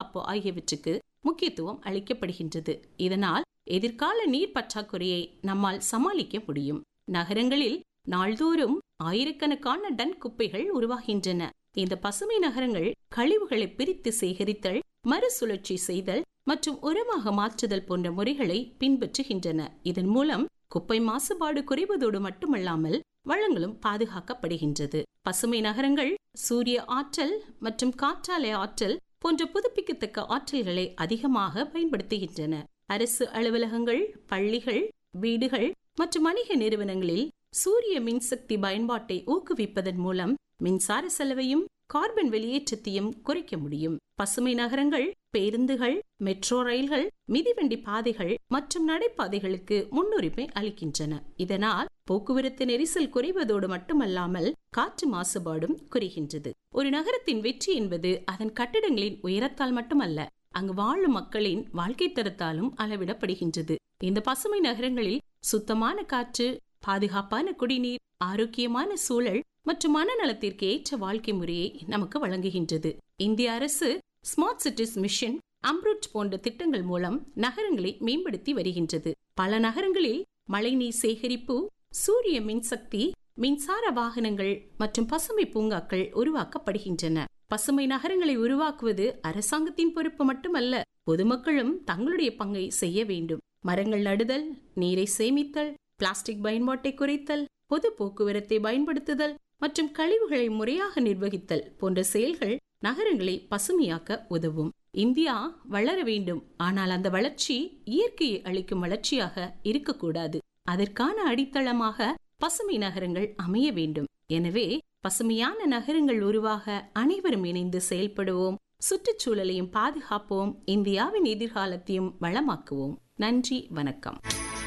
பாதுகாப்பு ஆகியவற்றுக்கு முக்கியத்துவம் அளிக்கப்படுகின்றது இதனால் எதிர்கால நீர் பற்றாக்குறையை நம்மால் சமாளிக்க முடியும் நகரங்களில் நாள்தோறும் ஆயிரக்கணக்கான டன் குப்பைகள் உருவாகின்றன இந்த பசுமை நகரங்கள் கழிவுகளை பிரித்து சேகரித்தல் மறுசுழற்சி செய்தல் மற்றும் உரமாக மாற்றுதல் போன்ற முறைகளை பின்பற்றுகின்றன இதன் மூலம் குப்பை மாசுபாடு குறைவதோடு மட்டுமல்லாமல் வளங்களும் பாதுகாக்கப்படுகின்றது பசுமை நகரங்கள் சூரிய ஆற்றல் மற்றும் காற்றாலை ஆற்றல் போன்ற புதுப்பிக்கத்தக்க ஆற்றல்களை அதிகமாக பயன்படுத்துகின்றன அரசு அலுவலகங்கள் பள்ளிகள் வீடுகள் மற்றும் வணிக நிறுவனங்களில் சூரிய மின்சக்தி பயன்பாட்டை ஊக்குவிப்பதன் மூலம் மின்சார செலவையும் கார்பன் வெளியேற்றத்தையும் குறைக்க முடியும் பசுமை நகரங்கள் பேருந்துகள் மெட்ரோ ரயில்கள் மிதிவண்டி பாதைகள் மற்றும் நடைபாதைகளுக்கு முன்னுரிமை அளிக்கின்றன இதனால் போக்குவரத்து நெரிசல் குறைவதோடு மட்டுமல்லாமல் காற்று மாசுபாடும் குறைகின்றது ஒரு நகரத்தின் வெற்றி என்பது அதன் கட்டிடங்களின் உயரத்தால் மட்டுமல்ல அங்கு வாழும் மக்களின் வாழ்க்கை தரத்தாலும் அளவிடப்படுகின்றது இந்த பசுமை நகரங்களில் சுத்தமான காற்று பாதுகாப்பான குடிநீர் ஆரோக்கியமான சூழல் மற்றும் மனநலத்திற்கு ஏற்ற வாழ்க்கை முறையை நமக்கு வழங்குகின்றது இந்திய அரசு ஸ்மார்ட் சிட்டிஸ் மிஷன் அம்ருட் போன்ற திட்டங்கள் மூலம் நகரங்களை மேம்படுத்தி வருகின்றது பல நகரங்களில் மழைநீர் சேகரிப்பு சூரிய மின்சக்தி மின்சார வாகனங்கள் மற்றும் பசுமை பூங்காக்கள் உருவாக்கப்படுகின்றன பசுமை நகரங்களை உருவாக்குவது அரசாங்கத்தின் பொறுப்பு மட்டுமல்ல பொதுமக்களும் தங்களுடைய பங்கை செய்ய வேண்டும் மரங்கள் நடுதல் நீரை சேமித்தல் பிளாஸ்டிக் பயன்பாட்டை குறைத்தல் பொது போக்குவரத்தை பயன்படுத்துதல் மற்றும் கழிவுகளை முறையாக நிர்வகித்தல் போன்ற செயல்கள் நகரங்களை பசுமையாக்க உதவும் இந்தியா வளர வேண்டும் ஆனால் அந்த வளர்ச்சி இயற்கையை அளிக்கும் வளர்ச்சியாக இருக்கக்கூடாது அதற்கான அடித்தளமாக பசுமை நகரங்கள் அமைய வேண்டும் எனவே பசுமையான நகரங்கள் உருவாக அனைவரும் இணைந்து செயல்படுவோம் சுற்றுச்சூழலையும் பாதுகாப்போம் இந்தியாவின் எதிர்காலத்தையும் வளமாக்குவோம் நன்றி வணக்கம்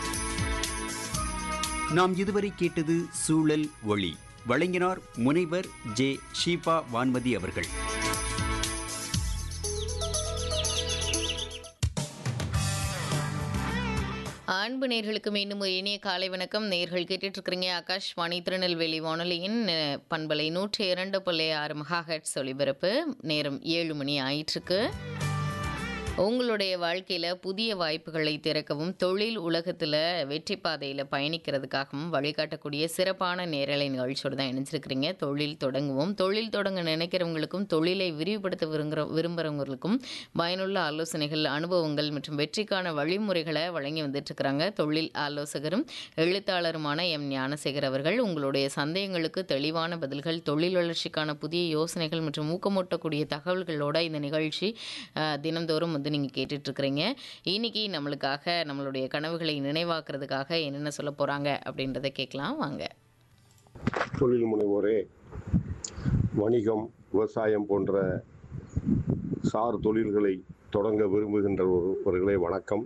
நாம் இதுவரை கேட்டது சூழல் ஒளி வழங்கினார் முனைவர் ஜே ஷீபா வான்மதி அவர்கள் அன்பு நேர்களுக்கு மீண்டும் ஒரு இனிய காலை வணக்கம் நேர்கள் கேட்டுட்டு இருக்கிறீங்க ஆகாஷ்வாணி திருநெல்வேலி வானொலியின் அஹ், பண்பலை நூற்றி இரண்டு புள்ளி ஆறு மகாஹெட்ஸ் ஒலிபரப்பு நேரம் ஏழு மணி ஆயிற்றுக்கு உங்களுடைய வாழ்க்கையில் புதிய வாய்ப்புகளை திறக்கவும் தொழில் உலகத்தில் வெற்றி பாதையில் பயணிக்கிறதுக்காகவும் வழிகாட்டக்கூடிய சிறப்பான நேரலை நிகழ்ச்சியோடு தான் இணைஞ்சிருக்கிறீங்க தொழில் தொடங்குவோம் தொழில் தொடங்க நினைக்கிறவங்களுக்கும் தொழிலை விரிவுபடுத்த விரும்புகிற விரும்புகிறவங்களுக்கும் பயனுள்ள ஆலோசனைகள் அனுபவங்கள் மற்றும் வெற்றிக்கான வழிமுறைகளை வழங்கி வந்துட்டு இருக்கிறாங்க தொழில் ஆலோசகரும் எழுத்தாளருமான எம் ஞானசேகர் அவர்கள் உங்களுடைய சந்தேகங்களுக்கு தெளிவான பதில்கள் தொழில் வளர்ச்சிக்கான புதிய யோசனைகள் மற்றும் ஊக்கமூட்டக்கூடிய தகவல்களோட இந்த நிகழ்ச்சி அஹ், தினம்தோறும் வந்து நீங்கள் கேட்டுட்ருக்கிறீங்க இன்னைக்கு நம்மளுக்காக நம்மளுடைய கனவுகளை நினைவாக்குறதுக்காக என்னென்ன சொல்ல போகிறாங்க அப்படின்றத கேட்கலாம் வாங்க தொழில் முனைவோரே வணிகம் விவசாயம் போன்ற சார் தொழில்களை தொடங்க விரும்புகின்றவர்களே வணக்கம்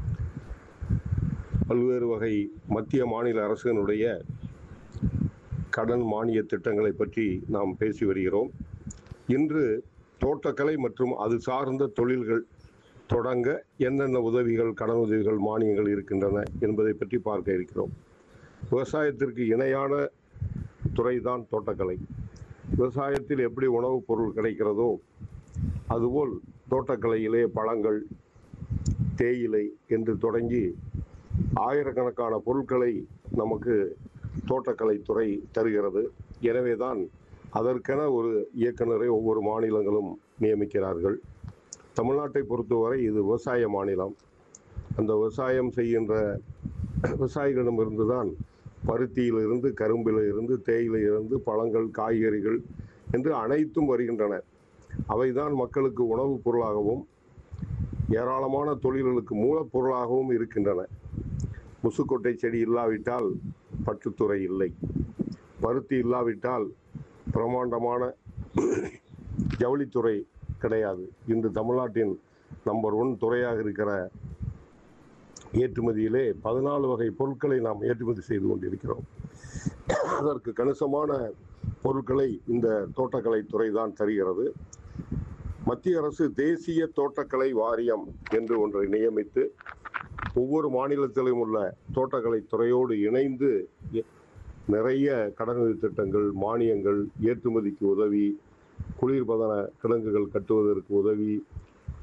பல்வேறு வகை மத்திய மாநில அரசினுடைய கடன் மானிய திட்டங்களை பற்றி நாம் பேசி வருகிறோம் இன்று தோட்டக்கலை மற்றும் அது சார்ந்த தொழில்கள் தொடங்க என்னென்ன உதவிகள் கடன் உதவிகள் மானியங்கள் இருக்கின்றன என்பதை பற்றி பார்க்க இருக்கிறோம் விவசாயத்திற்கு இணையான துறைதான் தோட்டக்கலை விவசாயத்தில் எப்படி உணவுப் பொருள் கிடைக்கிறதோ அதுபோல் தோட்டக்கலையிலே பழங்கள் தேயிலை என்று தொடங்கி ஆயிரக்கணக்கான பொருட்களை நமக்கு தோட்டக்கலை துறை தருகிறது எனவேதான் அதற்கென ஒரு இயக்குனரை ஒவ்வொரு மாநிலங்களும் நியமிக்கிறார்கள் தமிழ்நாட்டை பொறுத்தவரை இது விவசாய மாநிலம் அந்த விவசாயம் செய்கின்ற விவசாயிகளிடமிருந்து தான் பருத்தியிலிருந்து கரும்பிலிருந்து தேயிலையிலிருந்து பழங்கள் காய்கறிகள் என்று அனைத்தும் வருகின்றன அவைதான் மக்களுக்கு உணவுப் பொருளாகவும் ஏராளமான தொழில்களுக்கு மூலப்பொருளாகவும் இருக்கின்றன முசுக்கொட்டை செடி இல்லாவிட்டால் பட்டுத்துறை இல்லை பருத்தி இல்லாவிட்டால் பிரமாண்டமான ஜவுளித்துறை கிடையாது இன்று தமிழ்நாட்டின் நம்பர் ஒன் துறையாக இருக்கிற ஏற்றுமதியிலே பதினாலு வகை பொருட்களை நாம் ஏற்றுமதி செய்து கொண்டிருக்கிறோம் அதற்கு கணிசமான பொருட்களை இந்த தோட்டக்கலை துறை தான் தருகிறது மத்திய அரசு தேசிய தோட்டக்கலை வாரியம் என்று ஒன்றை நியமித்து ஒவ்வொரு மாநிலத்திலும் உள்ள தோட்டக்கலை துறையோடு இணைந்து எ- நிறைய கடனுதவி திட்டங்கள் மானியங்கள் ஏற்றுமதிக்கு உதவி குளிர்பதன கிடங்குகள் கட்டுவதற்கு உதவி